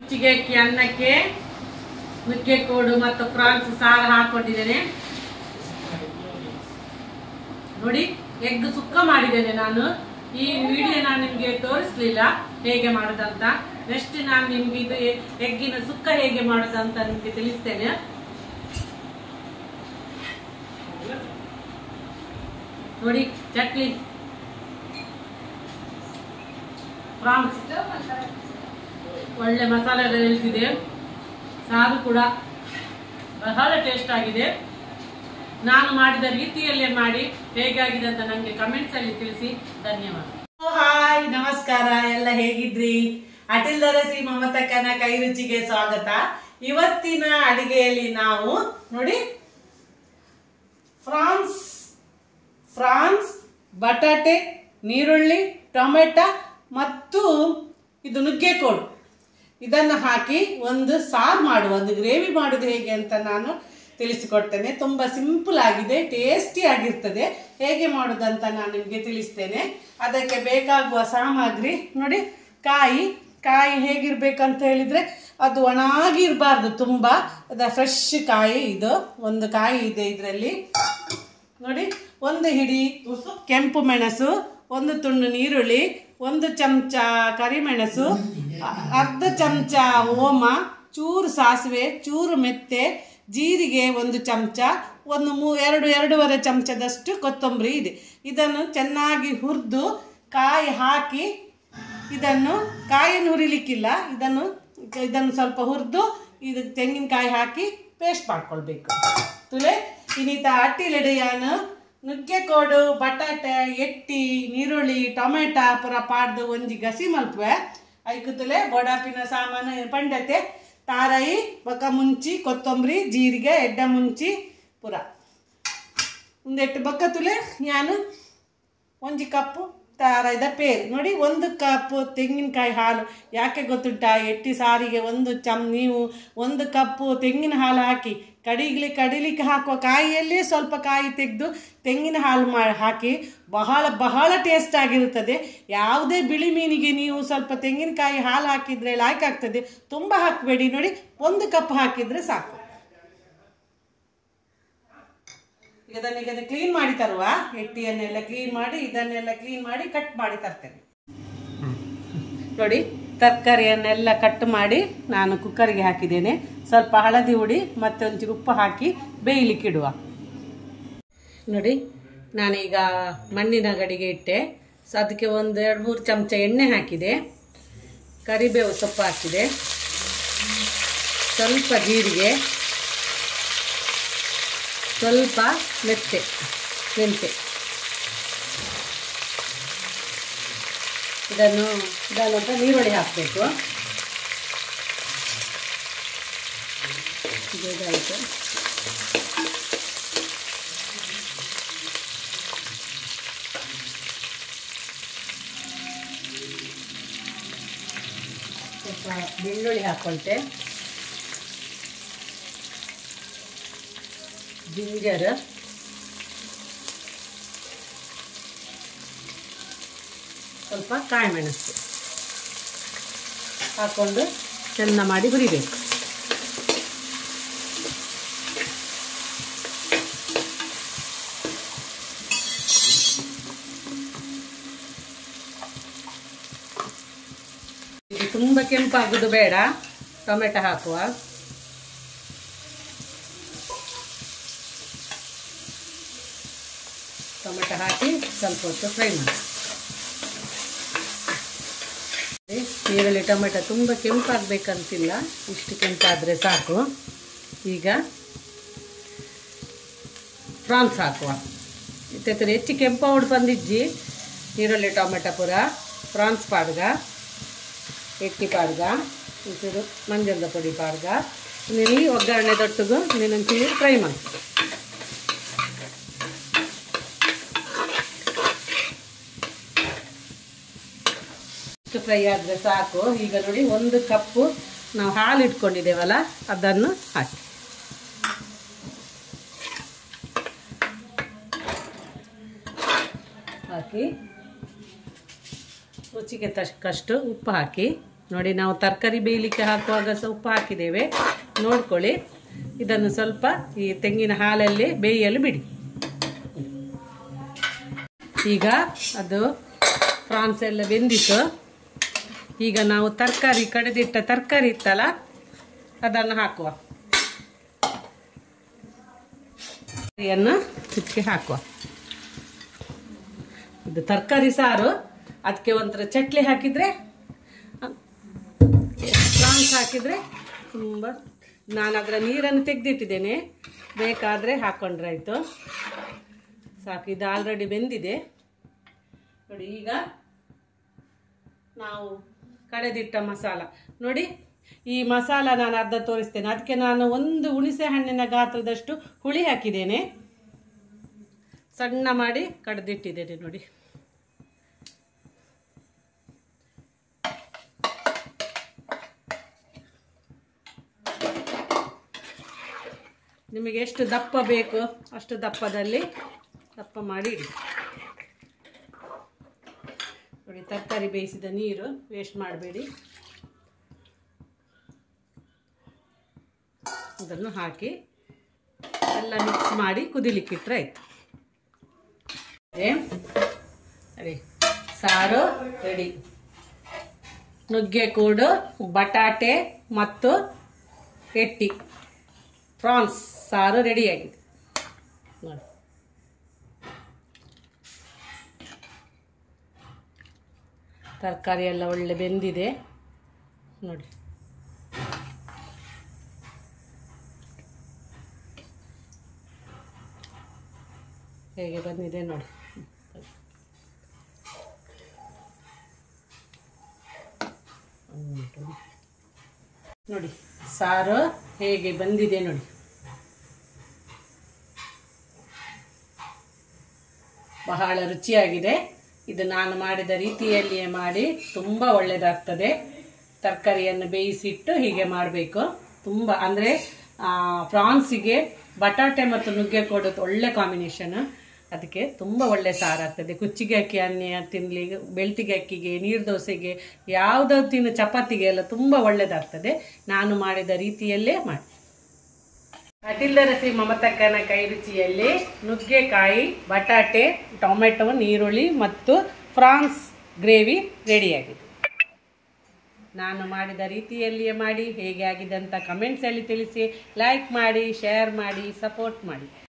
ರುಚಿಗೆ ಅಕ್ಕಿ ಅನ್ನಕ್ಕೆ ನುಗ್ಗೆಕೋಡು ಮತ್ತು ಫ್ರಾನ್ಸ್ ಸಾರು ಹಾಕೊಂಡಿದ್ದೇನೆ ನೋಡಿ ಎಗ್ ಸುಕ್ಕ ಮಾಡಿದ್ದೇನೆ ನಾನು ಈ ವಿಡಿಯೋ ನಾನು ನಿಮ್ಗೆ ತೋರಿಸ್ಲಿಲ್ಲ ಹೇಗೆ ಮಾಡೋದಂತ ನೆಕ್ಸ್ಟ್ ನಾನು ನಿಮ್ಗೆ ಇದು ಎಗ್ಗಿನ ಸುಕ್ಕ ಹೇಗೆ ಮಾಡೋದಂತ ನಿಮ್ಗೆ ತಿಳಿಸ್ತೇನೆ ನೋಡಿ ಚಟ್ನಿ ಪ್ರಾನ್ಸ್ ಒಳ್ಳೆ ಮಸಾಲೆ ಎಲ್ಲ ಇಳಿದಿದೆ ಸಾರು ಕೂಡ ಬಹಳ ಟೇಸ್ಟ್ ಆಗಿದೆ ನಾನು ಮಾಡಿದ ರೀತಿಯಲ್ಲೇ ಮಾಡಿ ಹೇಗಾಗಿದೆ ಅಂತ ನನಗೆ ಕಮೆಂಟ್ಸ್ ಅಲ್ಲಿ ತಿಳಿಸಿ ಧನ್ಯವಾದ ಹಾಯ್ ನಮಸ್ಕಾರ ಎಲ್ಲ ಹೇಗಿದ್ರಿ ಅಟಿಲ್ ದರಸಿ ಮಮತಕ್ಕನ ಕೈ ರುಚಿಗೆ ಸ್ವಾಗತ ಇವತ್ತಿನ ಅಡಿಗೆಯಲ್ಲಿ ನಾವು ನೋಡಿ ಫ್ರಾನ್ಸ್ ಫ್ರಾನ್ಸ್ ಬಟಾಟೆ ನೀರುಳ್ಳಿ ಟೊಮೆಟೊ ಮತ್ತು ಇದು ನುಗ್ಗೆಕೋಡು ಇದನ್ನು ಹಾಕಿ ಒಂದು ಸಾರು ಮಾಡುವ ಒಂದು ಗ್ರೇವಿ ಮಾಡೋದು ಹೇಗೆ ಅಂತ ನಾನು ತಿಳಿಸಿಕೊಡ್ತೇನೆ ತುಂಬ ಸಿಂಪಲ್ ಆಗಿದೆ ಟೇಸ್ಟಿ ಆಗಿರ್ತದೆ ಹೇಗೆ ಮಾಡೋದಂತ ನಾನು ನಿಮಗೆ ತಿಳಿಸ್ತೇನೆ ಅದಕ್ಕೆ ಬೇಕಾಗುವ ಸಾಮಗ್ರಿ ನೋಡಿ ಕಾಯಿ ಕಾಯಿ ಹೇಗಿರ್ಬೇಕಂತ ಹೇಳಿದರೆ ಅದು ಒಣಗಿ ಇರಬಾರ್ದು ತುಂಬ ಅದು ಫ್ರೆಶ್ ಕಾಯಿ ಇದು ಒಂದು ಕಾಯಿ ಇದೆ ಇದರಲ್ಲಿ ನೋಡಿ ಒಂದು ಹಿಡಿ ಕೆಂಪು ಮೆಣಸು ಒಂದು ತುಂಡು ನೀರುಳ್ಳಿ ಒಂದು ಚಮಚ ಕರಿಮೆಣಸು ಅ- ಅರ್ಧ ಚಮಚ ಓಮ ಚೂರು ಸಾಸಿವೆ ಚೂರು ಮೆತ್ತೆ ಜೀರಿಗೆ ಒಂದು ಚಮಚ ಒಂದು ಮೂ ಎರಡು ಎರಡೂವರೆ ಚಮಚದಷ್ಟು ಕೊತ್ತಂಬರಿ ಇದೆ ಇದನ್ನು ಚೆನ್ನಾಗಿ ಹುರಿದು ಕಾಯಿ ಹಾಕಿ ಇದನ್ನು ಕಾಯನ್ನು ಹುರಿಲಿಕ್ಕಿಲ್ಲ ಇದನ್ನು ಇದನ್ನು ಸ್ವಲ್ಪ ಹುರಿದು ಇದು ತೆಂಗಿನಕಾಯಿ ಹಾಕಿ ಪೇಸ್ಟ್ ಮಾಡ್ಕೊಳ್ಬೇಕು ತುಲೆ ಇನ್ನಿತ ಅಟ್ಟಿಲೆಡೆಯಾನು ನುಗ್ಗೆಕೋಡು ಬಟಾಟೆ ಎಟ್ಟಿ ನೀರುಳ್ಳಿ ಟೊಮೆಟೊ ಪುರ ಪಾಡ್ದು ಒಂಜಿ ಗಸಿ ಮಲ್ಪುವೆ ಐಕುತಲೆ ಬೋಡಾಪಿನ ಸಾಮಾನು ಪಂಡತೆ ತಾರಾಯಿ ಬೊಕ ಮುಂಚಿ ಕೊತ್ತಂಬರಿ ಜೀರಿಗೆ ಎಡ್ಡ ಮುಂಚಿ ಪುರ ಒಂದೆಟ್ಟು ಬೊಕ್ಕ ತುಲೆ ನಾನು ಒಂಜಿ ಕಪ್ಪು ತಾರಾಯ್ದ ಪೇರು ನೋಡಿ ಒಂದು ಕಪ್ ತೆಂಗಿನಕಾಯಿ ಹಾಲು ಯಾಕೆ ಗೊತ್ತುಂಟಾ ಎಟ್ಟಿ ಸಾರಿಗೆ ಒಂದು ಚಮ್ ನೀವು ಒಂದು ಕಪ್ಪು ತೆಂಗಿನ ಹಾಲು ಹಾಕಿ ಕಡಿಗ್ಲಿ ಕಡಿಲಿಕ್ಕೆ ಹಾಕುವ ಕಾಯಿಯಲ್ಲೇ ಸ್ವಲ್ಪ ಕಾಯಿ ತೆಗೆದು ತೆಂಗಿನ ಹಾಲು ಮಾ ಹಾಕಿ ಬಹಳ ಬಹಳ ಟೇಸ್ಟ್ ಆಗಿರುತ್ತದೆ ಯಾವುದೇ ಬಿಳಿ ಮೀನಿಗೆ ನೀವು ಸ್ವಲ್ಪ ತೆಂಗಿನಕಾಯಿ ಹಾಲು ಹಾಕಿದರೆ ಲಾಯ್ಕ್ ಆಗ್ತದೆ ತುಂಬ ಹಾಕಬೇಡಿ ನೋಡಿ ಒಂದು ಕಪ್ ಹಾಕಿದರೆ ಸಾಕು ಈಗ ಇದನ್ನ ಈಗ ಕ್ಲೀನ್ ಮಾಡಿ ತರುವ ಎಟ್ಟಿಯನ್ನೆಲ್ಲ ಕ್ಲೀನ್ ಮಾಡಿ ಇದನ್ನೆಲ್ಲ ಕ್ಲೀನ್ ಮಾಡಿ ಕಟ್ ಮಾಡಿ ತರ್ತೇನೆ ನೋಡಿ ತರಕಾರಿಯನ್ನೆಲ್ಲ ಕಟ್ ಮಾಡಿ ನಾನು ಕುಕ್ಕರಿಗೆ ಹಾಕಿದ್ದೇನೆ ಸ್ವಲ್ಪ ಹಳದಿ ಹುಡಿ ಮತ್ತೆ ಒಂಚೂರು ಉಪ್ಪು ಹಾಕಿ ಬೇಯಲಿಕ್ಕೆ ಇಡುವ ನೋಡಿ ನಾನೀಗ ಮಣ್ಣಿನ ಗಡಿಗೆ ಇಟ್ಟೆ ಸೊ ಅದಕ್ಕೆ ಒಂದು ಎರಡು ಮೂರು ಚಮಚ ಎಣ್ಣೆ ಹಾಕಿದೆ ಕರಿಬೇವು ಸೊಪ್ಪು ಹಾಕಿದೆ ಸ್ವಲ್ಪ ಜೀರಿಗೆ ಸ್ವಲ್ಪ ಮೆತ್ತೆ ಮೆಂತೆ ಇದನ್ನು ಇದನ್ನೊಬ್ಬ ನೀರುಳ್ಳಿ ಹಾಕಬೇಕು ಇದಾಯಿತು ಸ್ವಲ್ಪ ಬೆಳ್ಳುಳ್ಳಿ ಹಾಕೊಳ್ತೆ ಜಿಂಜರ್ ಸ್ವಲ್ಪ ಕಾಯಿ ಮೆಣಸು ಹಾಕೊಂಡು ಚೆಂದ ಮಾಡಿ ಹುರಿಬೇಕು ಇದು ತುಂಬ ಕೆಂಪಾಗುದು ಬೇಡ ಟೊಮೆಟೊ ಹಾಕುವ ಟೊಮೆಟೊ ಹಾಕಿ ಸ್ವಲ್ಪ ಹೊತ್ತು ಫ್ರೈ ಮಾಡಿ ಈರುಳ್ಳಿ ಟೊಮೆಟೊ ತುಂಬ ಕೆಂಪಾಗಬೇಕಂತಿಲ್ಲ ಇಷ್ಟು ಕೆಂಪಾದರೆ ಸಾಕು ಈಗ ಪ್ರಾನ್ಸ್ ಹಾಕುವ ಇತ್ತೆ ಹೆಚ್ಚು ಕೆಂಪೌಡು ಬಂದಿಜ್ಜಿ ಈರುಳ್ಳಿ ಟೊಮೆಟೊ ಪೂರ ಪ್ರಾನ್ಸ್ ಪಾಡ್ಗ ಎಟ್ಟಿ ಪಾಡ್ಗ ಒಂಚೂರು ಮಂಜಂದ ಪುಡಿ ಪಾಡ್ಗ ನೀನು ಒಗ್ಗರಣೆ ದೊಟ್ಟುಗು ನೀನೊಂಚೂರು ಫ್ರೈ ಮಾಡಿ ಇಷ್ಟು ಫ್ರೈ ಆದರೆ ಸಾಕು ಈಗ ನೋಡಿ ಒಂದು ಕಪ್ಪು ನಾವು ಹಾಲು ಇಟ್ಕೊಂಡಿದ್ದೇವಲ್ಲ ಅದನ್ನು ಹಾಕಿ ಹಾಕಿ ರುಚಿಗೆ ತಕ್ಕಷ್ಟು ಉಪ್ಪು ಹಾಕಿ ನೋಡಿ ನಾವು ತರಕಾರಿ ಬೇಯಲಿಕ್ಕೆ ಹಾಕುವಾಗ ಸಹ ಉಪ್ಪು ಹಾಕಿದ್ದೇವೆ ನೋಡ್ಕೊಳ್ಳಿ ಇದನ್ನು ಸ್ವಲ್ಪ ಈ ತೆಂಗಿನ ಹಾಲಲ್ಲಿ ಬೇಯಲು ಬಿಡಿ ಈಗ ಅದು ಫ್ರಾನ್ಸ್ ಎಲ್ಲ ಬೆಂದಿತ್ತು ಈಗ ನಾವು ತರಕಾರಿ ಕಡೆದಿಟ್ಟ ತರಕಾರಿ ಇತ್ತಲ್ಲ ಅದನ್ನು ಹಾಕುವ ತರಕಾರಿಯನ್ನು ಇದಕ್ಕೆ ಹಾಕುವ ಇದು ತರಕಾರಿ ಸಾರು ಅದಕ್ಕೆ ಒಂಥರ ಚಟ್ಲಿ ಹಾಕಿದರೆ ಫ್ರಾನ್ಸ್ ಹಾಕಿದರೆ ತುಂಬ ನಾನು ಅದರ ನೀರನ್ನು ತೆಗೆದಿಟ್ಟಿದ್ದೇನೆ ಬೇಕಾದರೆ ಹಾಕ್ಕೊಂಡ್ರೆ ಆಯಿತು ಸಾಕು ಇದು ಆಲ್ರೆಡಿ ಬೆಂದಿದೆ ನೋಡಿ ಈಗ ನಾವು ಕಡೆದಿಟ್ಟ ಮಸಾಲ ನೋಡಿ ಈ ಮಸಾಲ ನಾನು ಅರ್ಧ ತೋರಿಸ್ತೇನೆ ಅದಕ್ಕೆ ನಾನು ಒಂದು ಹುಣಸೆ ಹಣ್ಣಿನ ಗಾತ್ರದಷ್ಟು ಹುಳಿ ಹಾಕಿದ್ದೇನೆ ಸಣ್ಣ ಮಾಡಿ ಕಡ್ದಿಟ್ಟಿದ್ದೇನೆ ನೋಡಿ ನಿಮಗೆ ಎಷ್ಟು ದಪ್ಪ ಬೇಕು ಅಷ್ಟು ದಪ್ಪದಲ್ಲಿ ದಪ್ಪ ಮಾಡಿ ಇಡಿ ನೋಡಿ ತರಕಾರಿ ಬೇಯಿಸಿದ ನೀರು ವೇಸ್ಟ್ ಮಾಡಬೇಡಿ ಅದನ್ನು ಹಾಕಿ ಎಲ್ಲ ಮಿಕ್ಸ್ ಮಾಡಿ ಕುದಿಲಿಕ್ಕಿಟ್ರೆ ಆಯ್ತು ಅದೇ ಸಾರು ರೆಡಿ ನುಗ್ಗೆಕೂಡು ಬಟಾಟೆ ಮತ್ತು ಎಟ್ಟಿ ಪ್ರಾನ್ಸ್ ಸಾರು ರೆಡಿಯಾಗಿದೆ ನೋಡಿ ತರಕಾರಿ ಎಲ್ಲ ಒಳ್ಳೆ ಬೆಂದಿದೆ ನೋಡಿ ಹೇಗೆ ಬಂದಿದೆ ನೋಡಿ ನೋಡಿ ಸಾರು ಹೇಗೆ ಬಂದಿದೆ ನೋಡಿ ಬಹಳ ರುಚಿಯಾಗಿದೆ ಇದು ನಾನು ಮಾಡಿದ ರೀತಿಯಲ್ಲಿಯೇ ಮಾಡಿ ತುಂಬ ಒಳ್ಳೆಯದಾಗ್ತದೆ ತರಕಾರಿಯನ್ನು ಬೇಯಿಸಿಟ್ಟು ಹೀಗೆ ಮಾಡಬೇಕು ತುಂಬ ಅಂದರೆ ಫ್ರಾನ್ಸಿಗೆ ಬಟಾಟೆ ಮತ್ತು ನುಗ್ಗೆ ಕೊಡೋದು ಒಳ್ಳೆ ಕಾಂಬಿನೇಷನ್ ಅದಕ್ಕೆ ತುಂಬ ಒಳ್ಳೆ ಸಾರಾಗ್ತದೆ ಕುಚ್ಚಿಗೆ ಅಕ್ಕಿ ಅನ್ನ ತಿನ್ನಲಿ ಬೆಳ್ತಿಗೆ ಅಕ್ಕಿಗೆ ನೀರು ದೋಸೆಗೆ ಯಾವುದಾದ್ರು ತಿನ್ನು ಚಪಾತಿಗೆ ಎಲ್ಲ ತುಂಬ ಒಳ್ಳೆಯದಾಗ್ತದೆ ನಾನು ಮಾಡಿದ ರೀತಿಯಲ್ಲೇ ಮಾಡಿ ಅಟಿಲ್ಲರಸಿ ಮಮತಕ್ಕನ ಕೈ ರುಚಿಯಲ್ಲಿ ನುಗ್ಗೆಕಾಯಿ ಬಟಾಟೆ ಟೊಮೆಟೊ ನೀರುಳ್ಳಿ ಮತ್ತು ಫ್ರಾನ್ಸ್ ಗ್ರೇವಿ ರೆಡಿಯಾಗಿದೆ ನಾನು ಮಾಡಿದ ರೀತಿಯಲ್ಲಿಯೇ ಮಾಡಿ ಹೇಗೆ ಆಗಿದೆ ಅಂತ ಕಮೆಂಟ್ಸಲ್ಲಿ ತಿಳಿಸಿ ಲೈಕ್ ಮಾಡಿ ಶೇರ್ ಮಾಡಿ ಸಪೋರ್ಟ್ ಮಾಡಿ